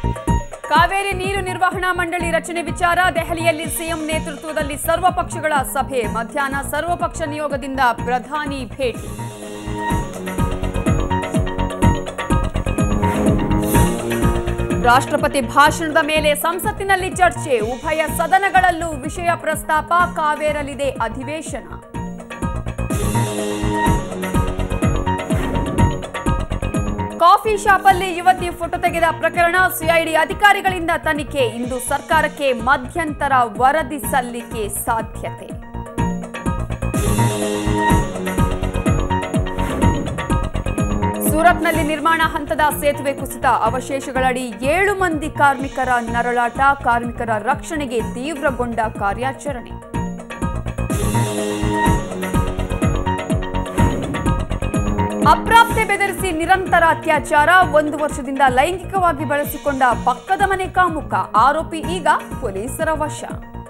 ಕಾವೇರಿ ನೀರು ನಿರ್ವಹಣಾ ಮಂಡಳಿ ರಚನೆ ವಿಚಾರ ದೆಹಲಿಯಲ್ಲಿ ಸಿಎಂ ನೇತೃತ್ವದಲ್ಲಿ ಸರ್ವಪಕ್ಷಗಳ ಸಭೆ ಮಧ್ಯಾಹ್ನ ಸರ್ವಪಕ್ಷ ನಿಯೋಗದಿಂದ ಪ್ರಧಾನಿ ಭೇಟಿ ರಾಷ್ಟ್ರಪತಿ ಭಾಷಣದ ಮೇಲೆ ಸಂಸತ್ತಿನಲ್ಲಿ ಚರ್ಚೆ ಉಭಯ ಸದನಗಳಲ್ಲೂ ವಿಷಯ ಪ್ರಸ್ತಾಪ ಕಾವೇರಲಿದೆ ಅಧಿವೇಶನ ಕಾಫಿ ಶಾಪಲ್ಲಿ ಯುವತಿ ಫೋಟೋ ತೆಗೆದ ಪ್ರಕರಣ ಸಿಐಡಿ ಅಧಿಕಾರಿಗಳಿಂದ ತನಿಖೆ ಇಂದು ಸರ್ಕಾರಕ್ಕೆ ಮಧ್ಯಂತರ ವರದಿ ಸಲ್ಲಿಕೆ ಸಾಧ್ಯತೆ ಸೂರತ್ನಲ್ಲಿ ನಿರ್ಮಾಣ ಹಂತದ ಸೇತುವೆ ಕುಸಿತ ಅವಶೇಷಗಳಡಿ ಏಳು ಮಂದಿ ಕಾರ್ಮಿಕರ ನರಳಾಟ ಕಾರ್ಮಿಕರ ರಕ್ಷಣೆಗೆ ತೀವ್ರಗೊಂಡ ಕಾರ್ಯಾಚರಣೆ ಅಪ್ರಾಪ್ತೆ ಬೆದರಿಸಿ ನಿರಂತರ ಅತ್ಯಾಚಾರ ಒಂದು ವರ್ಷದಿಂದ ಲೈಂಗಿಕವಾಗಿ ಬಳಸಿಕೊಂಡ ಪಕ್ಕದ ಮನೆ ಕಾಮುಕ ಆರೋಪಿ ಈಗ ಪೊಲೀಸರ ವಶ